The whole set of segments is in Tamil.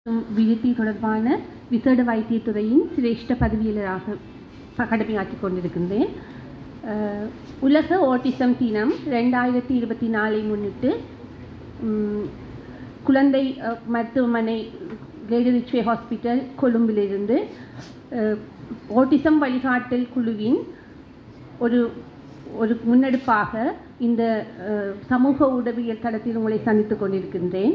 விருத்தி தொடர்பான விசேட வைத்தியத்துறையின் சிரேஷ்ட பதவியாளராக ப- கடமையாற்றிக் கொண்டிருக்கின்றேன் அஹ், உலக ஓட்டிசம் தினம் ரெண்டாயிரத்தி இருபத்தி நாலை முன்னிட்டு ம், குழந்தை அஹ், மருத்துவமனை கிரேடர் ரிச்வே ஹாஸ்பிட்டல் கொழும்பிலிருந்து அஹ், ஓட்டிசம் வழிகாட்டல் குழுவின் ஒரு ஒரு முன்னெடுப்பாக இந்த அஹ், சமூக உடவியல் தளத்தில் உங்களை சந்தித்துக் கொண்டிருக்கின்றேன்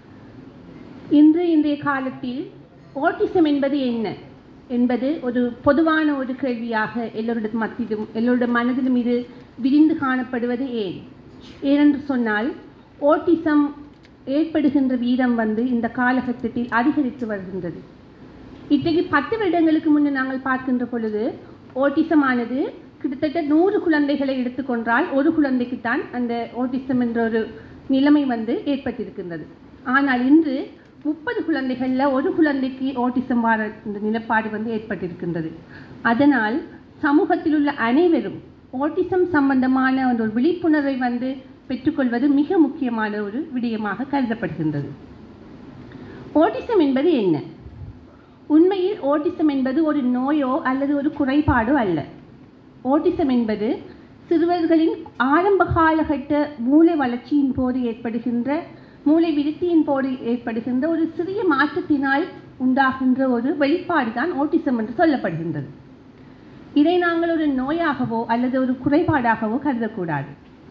இன்று இன்றைய காலத்தில் ஓட்டிசம் என்பது என்ன என்பது ஒரு பொதுவான ஒரு கேள்வியாக எல்லோருடைய மத்தியிலும் எல்லோருடைய மனதிலும் இது விரிந்து காணப்படுவது ஏன் ஏனென்று சொன்னால் ஓட்டிசம் ஏற்படுகின்ற வீதம் வந்து இந்த காலகட்டத்தில் அதிகரித்து வருகின்றது இன்றைக்கு பத்து வருடங்களுக்கு முன்னே நாங்கள் பார்க்கின்ற பொழுது ஓட்டிசமானது கிட்டத்தட்ட நூறு குழந்தைகளை எடுத்துக்கொண்டால் ஒரு குழந்தைக்குத்தான் அந்த ஓட்டிசம் என்ற ஒரு நிலைமை வந்து ஏற்பட்டிருக்கின்றது ஆனால் இன்று முப்பது குழந்தைகளில் ஒரு குழந்தைக்கு ஓட்டிசம் வார இந்த நிலப்பாடு வந்து ஏற்பட்டிருக்கின்றது அதனால் சமூகத்தில் உள்ள அனைவரும் ஓட்டிசம் சம்பந்தமான ஒரு விழிப்புணர்வை வந்து பெற்றுக்கொள்வது மிக முக்கியமான ஒரு விடயமாக கருதப்படுகின்றது ஓட்டிசம் என்பது என்ன உண்மையில் ஓட்டிசம் என்பது ஒரு நோயோ அல்லது ஒரு குறைபாடோ அல்ல ஓட்டிசம் என்பது சிறுவர்களின் ஆரம்ப காலகட்ட மூளை வளர்ச்சியின் போது ஏற்படுகின்ற மூளை விருத்தியின் போது ஏற்படுகின்ற ஒரு சிறிய மாற்றத்தினால் உண்டாகின்ற ஒரு வெளிப்பாடு தான் ஓட்டிசம் என்று சொல்லப்படுகின்றது இதை நாங்கள் ஒரு நோயாகவோ அல்லது ஒரு குறைபாடாகவோ கருதக்கூடாது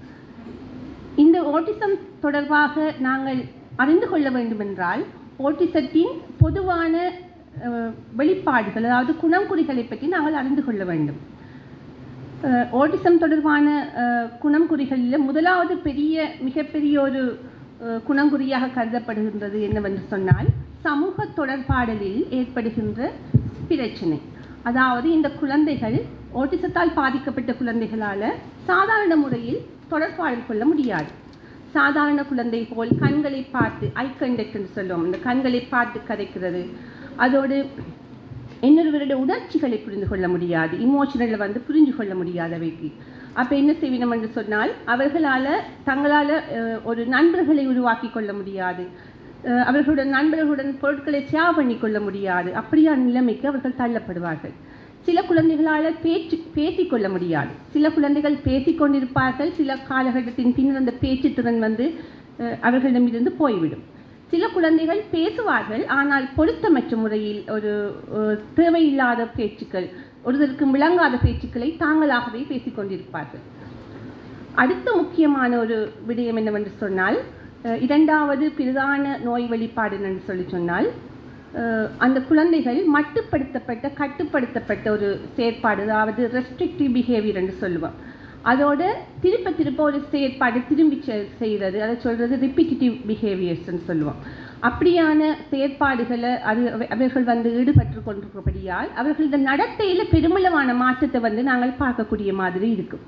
இந்த ஓட்டிசம் தொடர்பாக நாங்கள் அறிந்து கொள்ள வேண்டுமென்றால் ஓட்டிசத்தின் பொதுவான அஹ், வெளிப்பாடுகள் அதாவது குணங்குறிகளை பற்றி நாங்கள் அறிந்து கொள்ள வேண்டும் அஹ், ஓட்டிசம் தொடர்பான அஹ், குணங்குறிகளில் முதலாவது பெரிய மிகப்பெரிய ஒரு அஹ், குணங்குறியாக கருதப்படுகின்றது என்னவென்று சொன்னால் சமூக தொடர்பாடலில் ஏற்படுகின்ற பிரச்சனை அதாவது இந்த குழந்தைகள் ஓட்டிசத்தால் பாதிக்கப்பட்ட குழந்தைகளால் சாதாரண முறையில் தொடர்பாடல் கொள்ள முடியாது சாதாரண குழந்தை போல் கண்களை பார்த்து ஐ கண்டக்ட் என்று சொல்லுவோம் இந்த கண்களை பார்த்து கதைக்கிறது அதோடு இன்னொருவருடைய உணர்ச்சிகளை புரிந்து கொள்ள முடியாது இமோஷனலில் வந்து புரிஞ்சு கொள்ள முடியாது அவைக்கு அப்போ என்ன செய்வினம் என்று சொன்னால் அவர்களால் தங்களால் அஹ், ஒரு நண்பர்களை உருவாக்கி கொள்ள முடியாது அஹ், அவர்களுடைய நண்பர்களுடன் பொருட்களை ஷேர் பண்ணி கொள்ள முடியாது அப்படியான நிலைமைக்கு அவர்கள் தள்ளப்படுவார்கள் சில குழந்தைகளால் பேச்சு பேசிக்கொள்ள முடியாது சில குழந்தைகள் பேசிக்கொண்டிருப்பார்கள் சில காலகட்டத்தின் பின்னர் அந்த பேச்சு திறன் வந்து அஹ், அவர்களிடமிருந்து போய்விடும் சில குழந்தைகள் பேசுவார்கள் ஆனால் பொருத்தமற்ற முறையில் ஒரு அஹ், தேவையில்லாத பேச்சுக்கள் ஒருவருக்கு விளங்காத பேச்சுக்களை தாங்களாகவே பேசிக்கொண்டிருப்பார்கள் அடுத்த முக்கியமான ஒரு விடயம் என்னவென்று சொன்னால் அஹ், இரண்டாவது பிரதான நோய் வெளிப்பாடு என்று சொல்லி சொன்னால் அஹ், அந்த குழந்தைகள் மட்டுப்படுத்தப்பட்ட கட்டுப்படுத்தப்பட்ட ஒரு செயற்பாடு அதாவது ரெஸ்ட்ரிக்டிவ் பிஹேவியர் என்று சொல்லுவோம் அதோட திருப்ப திருப்ப ஒரு செயற்பாடு திரும்பி செ- செய்கிறது அதை சொல்கிறது ரிப்பீட்டிவ் பிஹேவியர்ஸ்ன்னு சொல்லுவோம் அப்படியான செயற்பாடுகளை அது அவ- அவர்கள் வந்து ஈடுபட்டு கொண்டிருக்கிறபடியால் அவர்களது நடத்தையில் பெருமளவான மாற்றத்தை வந்து நாங்கள் பார்க்கக்கூடிய மாதிரி இருக்கும்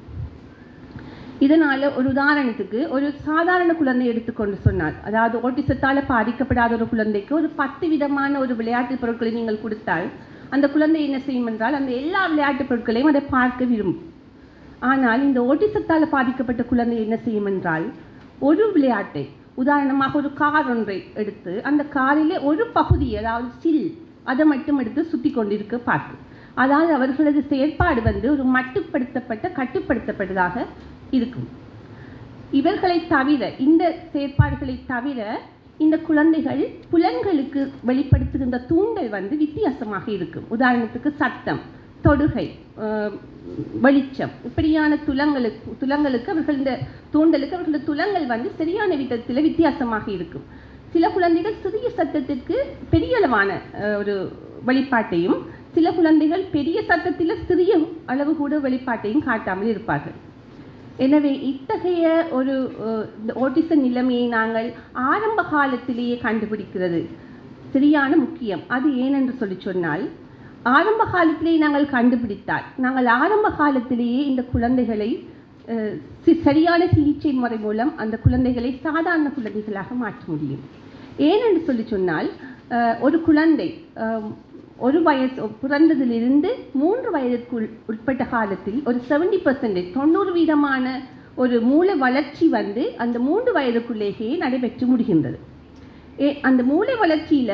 இதனால் ஒரு உதாரணத்துக்கு ஒரு சாதாரண குழந்தை எடுத்துக்கொண்டு சொன்னால் அதாவது ஓட்டிசத்தால் பாதிக்கப்படாத ஒரு குழந்தைக்கு ஒரு பத்து விதமான ஒரு விளையாட்டு பொருட்களை நீங்கள் கொடுத்தால் அந்த குழந்தை என்ன செய்யும் என்றால் அந்த எல்லா விளையாட்டு பொருட்களையும் அதை பார்க்க விரும்பும் ஆனால் இந்த ஓட்டிசத்தால் பாதிக்கப்பட்ட குழந்தை என்ன செய்யும் என்றால் ஒரு விளையாட்டை உதாரணமாக ஒரு கார் ஒன்றை எடுத்து அந்த காரிலே ஒரு பகுதி அதாவது சில் அதை மட்டும் எடுத்து சுற்றி கொண்டிருக்க பார்க்கும் அதாவது அவர்களது செயற்பாடு வந்து ஒரு மட்டுப்படுத்தப்பட்ட கட்டுப்படுத்தப்பட்டதாக இருக்கும் இவர்களை தவிர இந்த செயற்பாடுகளை தவிர இந்த குழந்தைகள் புலன்களுக்கு வெளிப்படுத்துகின்ற தூண்டல் வந்து வித்தியாசமாக இருக்கும் உதாரணத்துக்கு சத்தம் தொடுகை அஹ், வெளிச்சம் இப்படியான துலங்களுக்கு துலங்களுக்கு அவர்கள் இந்த தூண்டலுக்கு அவர்களது துலங்கள் வந்து சரியான விதத்தில் வித்தியாசமாக இருக்கும் சில குழந்தைகள் சிறிய சத்தத்திற்கு பெரிய அளவான அஹ், ஒரு வெளிப்பாட்டையும் சில குழந்தைகள் பெரிய சத்தத்தில் சிறிய அளவு கூட வெளிப்பாட்டையும் காட்டாமல் இருப்பார்கள் எனவே இத்தகைய ஒரு அஹ், இந்த ஓட்டிச நிலைமையை நாங்கள் ஆரம்ப காலத்திலேயே கண்டுபிடிக்கிறது சரியான முக்கியம் அது ஏனென்று சொல்லி சொன்னால் ஆரம்ப காலத்திலேயே நாங்கள் கண்டுபிடித்தால் நாங்கள் ஆரம்ப காலத்திலேயே இந்த குழந்தைகளை அஹ், சி- சரியான சிகிச்சை முறை மூலம் அந்த குழந்தைகளை சாதாரண குழந்தைகளாக மாற்ற முடியும் ஏனென்று சொல்லி சொன்னால் அஹ், ஒரு குழந்தை அஹ், ஒரு வயசு பிறந்ததிலிருந்து மூன்று வயதுக்குள் உட்பட்ட காலத்தில் ஒரு செவன்டி பர்சன்டேஜ் தொண்ணூறு வீதமான ஒரு மூளை வளர்ச்சி வந்து அந்த மூன்று வயதுக்குள்ளேயே நடைபெற்று முடிகின்றது ஏ அந்த மூளை வளர்ச்சியில்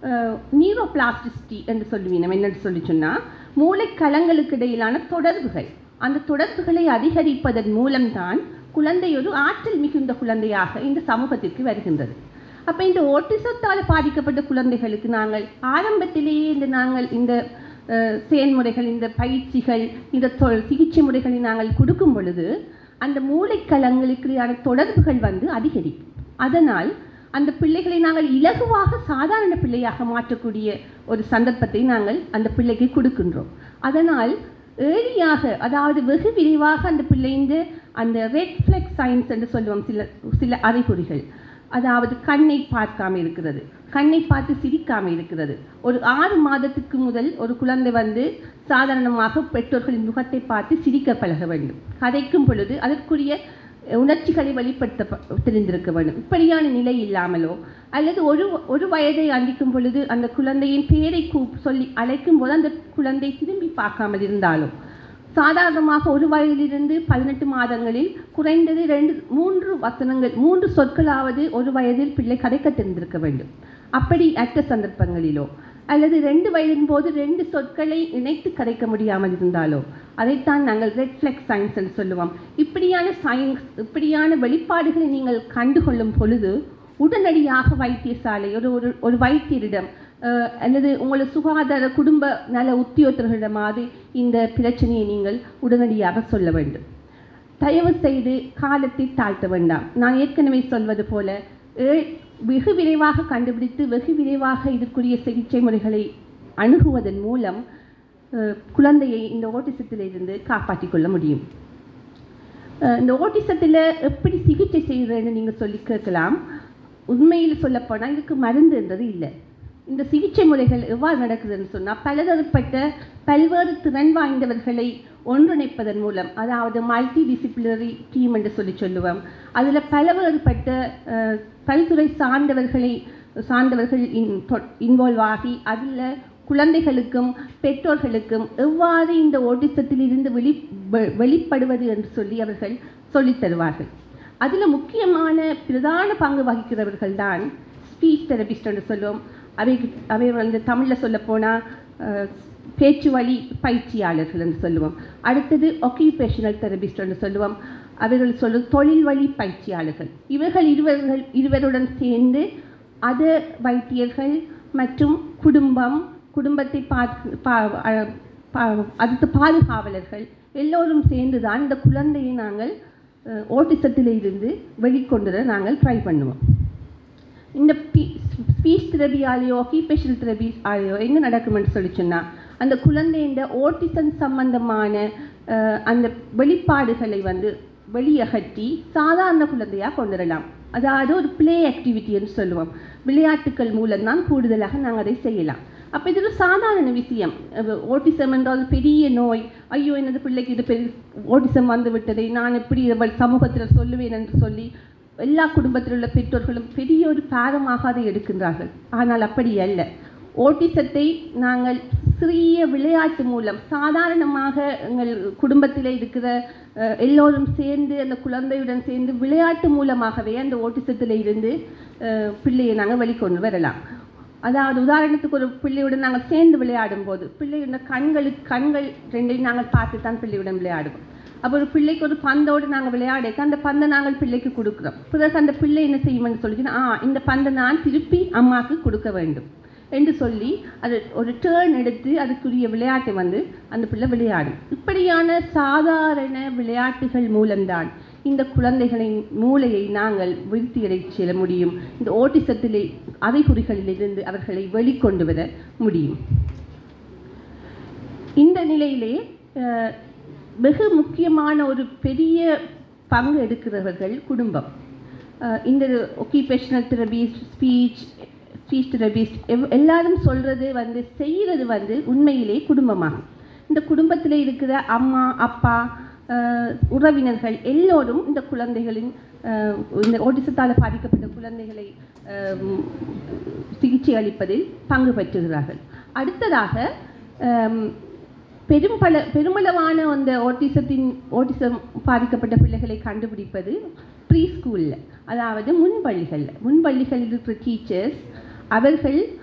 நியூரோபிளாஸ்டிசிட்டி என்று சொல்லுவீங்க நம்ம என்னன்னு சொல்லி சொன்னால் மூளைக்கலங்களுக்கு இடையிலான தொடர்புகள் அந்த தொடர்புகளை அதிகரிப்பதன் மூலம்தான் குழந்தை ஒரு ஆற்றல் மிகுந்த குழந்தையாக இந்த சமூகத்திற்கு வருகின்றது அப்போ இந்த ஓட்டிசத்தால் பாதிக்கப்பட்ட குழந்தைகளுக்கு நாங்கள் ஆரம்பத்திலேயே இந்த நாங்கள் இந்த அஹ், செயல்முறைகள் இந்த பயிற்சிகள் இந்த தொ- சிகிச்சை முறைகளை நாங்கள் கொடுக்கும் பொழுது அந்த மூளைக்கலங்களுக்கான தொடர்புகள் வந்து அதிகரிக்கும் அதனால் அந்த பிள்ளைகளை நாங்கள் இலகுவாக சாதாரண பிள்ளையாக மாற்றக்கூடிய ஒரு சந்தர்ப்பத்தை நாங்கள் அந்த பிள்ளைக்கு கொடுக்கின்றோம் அதனால் ஏழியாக அதாவது வெகு விரைவாக அந்த பிள்ளைங்க அந்த ரெட் ஃப்ளெக் சயின்ஸ் என்று சொல்லுவோம் சில சில அறிகுறிகள் அதாவது கண்ணை பார்க்காம இருக்கிறது கண்ணை பார்த்து சிரிக்காம இருக்கிறது ஒரு ஆறு மாதத்துக்கு முதல் ஒரு குழந்தை வந்து சாதாரணமாக பெற்றோர்களின் முகத்தை பார்த்து சிரிக்க பழக வேண்டும் கதைக்கும் பொழுது அதற்குரிய உணர்ச்சிகளை வெளிப்படுத்த ப- தெரிந்திருக்க வேண்டும் இப்படியான நிலை இல்லாமலோ அல்லது ஒரு ஒரு வயதை அண்டிக்கும் பொழுது அந்த குழந்தையின் பெயரை கூ சொல்லி அழைக்கும் போது அந்த குழந்தை திரும்பி பார்க்காமல் இருந்தாலோ சாதாரணமாக ஒரு வயதிலிருந்து பதினெட்டு மாதங்களில் குறைந்தது ரெண்டு மூன்று வசனங்கள் மூன்று சொற்களாவது ஒரு வயதில் பிள்ளை கதைக்க தெரிந்திருக்க வேண்டும் அப்படி அற்ற சந்தர்ப்பங்களிலோ அல்லது ரெண்டு வயதின் போது ரெண்டு சொற்களை இணைத்து கதைக்க முடியாமல் இருந்தாலோ அதைத்தான் நாங்கள் ரெட் ஃப்ளெக்ஸ் சயின்ஸ் என்று சொல்லுவோம் இப்படியான சயின்ஸ் இப்படியான வெளிப்பாடுகளை நீங்கள் கண்டுகொள்ளும் பொழுது உடனடியாக வைத்தியசாலை ஒரு ஒரு ஒரு வைத்தியரிடம் அஹ், அல்லது உங்களது சுகாதார குடும்ப நல உத்தியோகத்தர்களிடமாவது இந்த பிரச்சனையை நீங்கள் உடனடியாக சொல்ல வேண்டும் தயவு செய்து காலத்தை தாழ்த்த வேண்டாம் நான் ஏற்கனவே சொல்வது போல ஏ- வெகு விரைவாக கண்டுபிடித்து வெகு விரைவாக இதற்குரிய சிகிச்சை முறைகளை அணுகுவதன் மூலம் அஹ், குழந்தையை இந்த ஓட்டிசத்திலிருந்து காப்பாற்றிக் கொள்ள முடியும் அஹ், இந்த ஓட்டிசத்தில் எப்படி சிகிச்சை செய்கிறேன்னு நீங்கள் சொல்லி கேட்கலாம் உண்மையில் சொல்லப்போனால் இதுக்கு மருந்துன்றது இல்லை இந்த சிகிச்சை முறைகள் எவ்வாறு நடக்குதுன்னு சொன்னால் பலதரப்பட்ட பல்வேறு திறன் வாய்ந்தவர்களை ஒன்றிணைப்பதன் மூலம் அதாவது மல்டி டிசிப்ளினரி டீம் என்று சொல்லி சொல்லுவோம் அதில் பலவேறுபட்ட அஹ், பல்துறை சார்ந்தவர்களை சார்ந்தவர்கள் இன் இன்வால்வ் ஆகி அதில் குழந்தைகளுக்கும் பெற்றோர்களுக்கும் எவ்வாறு இந்த ஓட்டிசத்திலிருந்து வெளி வெ- வெளிப்படுவது என்று சொல்லி அவர்கள் சொல்லித் தருவார்கள் அதில் முக்கியமான பிரதான பங்கு வகிக்கிறவர்கள் தான் ஸ்பீச் தெரபிஸ்ட் என்று சொல்லுவோம் அவை அவை வந்து தமிழில் சொல்லப்போனால் பேச்சு வழி பயிற்சியாளர்கள் என்று சொல்லுவோம் அடுத்தது ஒக்கியூபேஷனல் தெரபிஸ்ட் என்று சொல்லுவோம் அவர்கள் சொல்லும் தொழில் வழி பயிற்சியாளர்கள் இவர்கள் இருவர்கள் இருவருடன் சேர்ந்து அது வைத்தியர்கள் மற்றும் குடும்பம் குடும்பத்தை பார்த்து பா அ- பா- அடுத்து பாதுகாவலர்கள் எல்லோரும் சேர்ந்து தான் இந்த குழந்தையை நாங்கள் ஓட்டிசத்தில் இருந்து வெளிக்கொண்டு வர நாங்கள் ட்ரை பண்ணுவோம் இந்த ஸ்பீச் தெரபியாலேயோ ஆக்கியூபேஷனல் தெரபி ஆலேயோ என்ன நடக்கும்னு சொல்லி சொன்னால் அந்த குழந்தையின் ஓட்டிசம் சம்பந்தமான அஹ், அந்த வெளிப்பாடுகளை வந்து வெளியகற்றி சாதாரண குழந்தையாக கொண்டு வரலாம் அதாவது ஒரு ப்ளே ஆக்டிவிட்டின்னு சொல்லுவோம் விளையாட்டுக்கள் மூலம்தான் கூடுதலாக நாங்கள் அதை செய்யலாம் அப்போ இது ஒரு சாதாரண விஷயம் ஓட்டிசம் என்றால் பெரிய நோய் ஐயோ எனது பிள்ளைக்கு இது பெரிய ஓட்டிசம் வந்து விட்டதை நான் எப்படி இதை சமூகத்தில் சொல்லுவேன் என்று சொல்லி எல்லா குடும்பத்தில் உள்ள பெற்றோர்களும் பெரிய ஒரு பாரமாக அதை எடுக்கின்றார்கள் ஆனால் அப்படி அல்ல ஓட்டிசத்தை நாங்கள் சிறிய விளையாட்டு மூலம் சாதாரணமாக எங்கள் குடும்பத்தில் இருக்கிற அஹ், எல்லோரும் சேர்ந்து அந்த குழந்தையுடன் சேர்ந்து விளையாட்டு மூலமாகவே அந்த ஓட்டிசத்தில் இருந்து அஹ், பிள்ளையை நாங்கள் வெளிக்கொண்டு வரலாம் அதாவது உதாரணத்துக்கு ஒரு பிள்ளையுடன் நாங்கள் சேர்ந்து விளையாடும் போது பிள்ளையுடைய கண்களுக்கு கண்கள் ரெண்டையும் நாங்கள் பார்த்து தான் பிள்ளையுடன் விளையாடுவோம் அப்போ ஒரு பிள்ளைக்கு ஒரு பந்தோடு நாங்கள் விளையாடிக்க அந்த பந்தை நாங்கள் பிள்ளைக்கு கொடுக்குறோம் பிறகு அந்த பிள்ளை என்ன செய்யும்னு சொல்லிச்சுன்னா ஆ இந்த பந்தை நான் திருப்பி அம்மாவுக்கு கொடுக்க வேண்டும் என்று சொல்லி அது ஒரு டேர்ன் எடுத்து அதுக்குரிய விளையாட்டை வந்து அந்த பிள்ளை விளையாடும் இப்படியான சாதாரண விளையாட்டுகள் மூலம்தான் இந்த குழந்தைகளின் மூளையை நாங்கள் விருத்தியடை செல்ல முடியும் இந்த ஓட்டிசத்திலே அறிகுறிகளிலிருந்து அவர்களை வெளிக்கொண்டு வர முடியும் இந்த நிலையிலே அஹ், வெகு முக்கியமான ஒரு பெரிய பங்கு எடுக்கிறவர்கள் குடும்பம் அஹ், இந்த occupational therapist speech speech therapist எவ் எல்லாரும் சொல்கிறது வந்து செய்கிறது வந்து உண்மையிலே குடும்பமாகும் இந்த குடும்பத்தில் இருக்கிற அம்மா அப்பா அஹ், உறவினர்கள் எல்லோரும் இந்த குழந்தைகளின் அஹ், இந்த ஓட்டிசத்தால் பாதிக்கப்பட்ட குழந்தைகளை அஹ், சிகிச்சை அளிப்பதில் பங்கு பெற்றுகிறார்கள் அடுத்ததாக அம், பெரும்பள பெருமளவான அந்த ஓட்டிசத்தின் ஓட்டிசம் பாதிக்கப்பட்ட பிள்ளைகளை கண்டுபிடிப்பது ப்ரீ ஸ்கூலில் அதாவது முன்பள்ளிகளில் முன்பள்ளிகளில் இருக்கிற டீச்சர்ஸ் அவர்கள்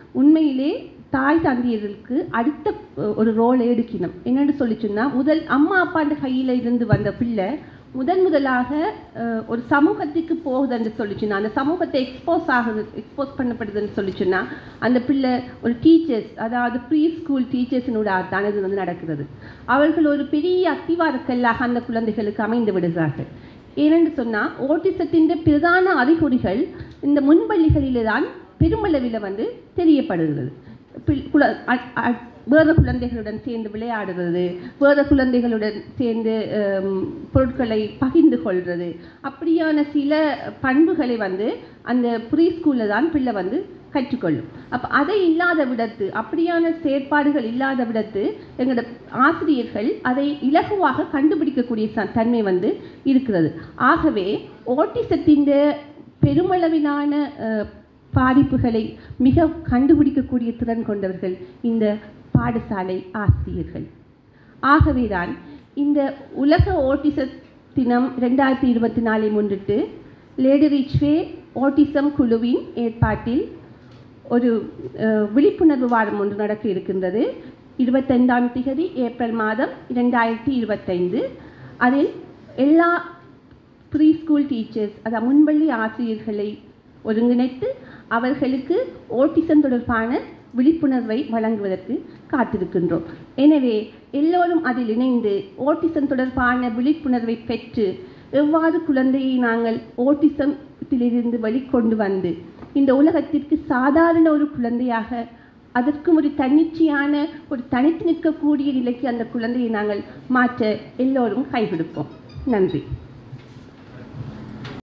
உண்மையிலே தாய் தந்தையர்களுக்கு அடுத்த அஹ், ஒரு ரோலை எடுக்கணும் என்னென்னு சொல்லி சொன்னால் முதல் அம்மா அப்பாண்ட கையில் இருந்து வந்த பிள்ளை முதன் முதலாக அஹ், ஒரு சமூகத்துக்கு போகுதுன்னு சொல்லிச்சுன்னா அந்த சமூகத்தை எக்ஸ்போஸ் ஆகுது எக்ஸ்போஸ் பண்ணப்படுதுன்னு சொல்லிச்சுன்னா அந்த பிள்ளை ஒரு டீச்சர்ஸ் அதாவது ப்ரீ ஸ்கூல் டீச்சர்ஸினோட தான் இது வந்து நடக்கிறது அவர்கள் ஒரு பெரிய அத்திவாரக்கல்லாக அந்த குழந்தைகளுக்கு அமைந்து விடுகிறார்கள் ஏனென்று சொன்னால் ஓட்டிசத்தின் பிரதான அறிகுறிகள் இந்த முன்பள்ளிகளிலே தான் பெருமளவில் வந்து தெரியப்படுகிறது பிள்- குல- அ- அ- வேறு குழந்தைகளுடன் சேர்ந்து விளையாடுறது வேறு குழந்தைகளுடன் சேர்ந்து ஹம், பொருட்களை பகிர்ந்து கொள்வது அப்படியான சில பண்புகளை வந்து அந்த ப்ரீ ஸ்கூலில் தான் பிள்ளை வந்து கற்றுக்கொள்ளும் அப்போ அதை இல்லாத விடத்து அப்படியான செயற்பாடுகள் இல்லாத விடத்து எங்களோட ஆசிரியர்கள் அதை இலகுவாக கண்டுபிடிக்கக்கூடிய ச- தன்மை வந்து இருக்கிறது ஆகவே ஓட்டிசத்தின் பெருமளவிலான அஹ், பாதிப்புகளை மிக கண்டுபிடிக்கக்கூடிய திறன் கொண்டவர்கள் இந்த பாடசாலை ஆசிரியர்கள் ஆகவேதான் இந்த உலக ஓட்டிச தினம் ரெண்டாயிரத்தி இருபத்தி நாலை முன்னிட்டு லேடி ரிச்வே ஓட்டிசம் குழுவின் ஏற்பாட்டில் ஒரு அஹ், விழிப்புணர்வு வாரம் ஒன்று நடக்க இருக்கின்றது இருபத்தைந்தாம் திகதி ஏப்ரல் மாதம் இரண்டாயிரத்தி இருபத்தைந்து அதில் எல்லா ப்ரீ ஸ்கூல் டீச்சர்ஸ் அதாவது முன்பள்ளி ஆசிரியர்களை ஒருங்கிணைத்து அவர்களுக்கு ஓட்டிசம் தொடர்பான விழிப்புணர்வை வழங்குவதற்கு காத்திருக்கின்றோம் எனவே எல்லோரும் அதில் இணைந்து ஓட்டிசம் தொடர்பான விழிப்புணர்வை பெற்று எவ்வாறு குழந்தையை நாங்கள் ஓட்டிசத்திலிருந்து வெளிக்கொண்டு வந்து இந்த உலகத்திற்கு சாதாரண ஒரு குழந்தையாக அதற்கும் ஒரு தன்னிச்சையான ஒரு தனித்து நிற்கக்கூடிய நிலைக்கு அந்த குழந்தையை நாங்கள் மாற்ற எல்லோரும் கைவிடுப்போம் நன்றி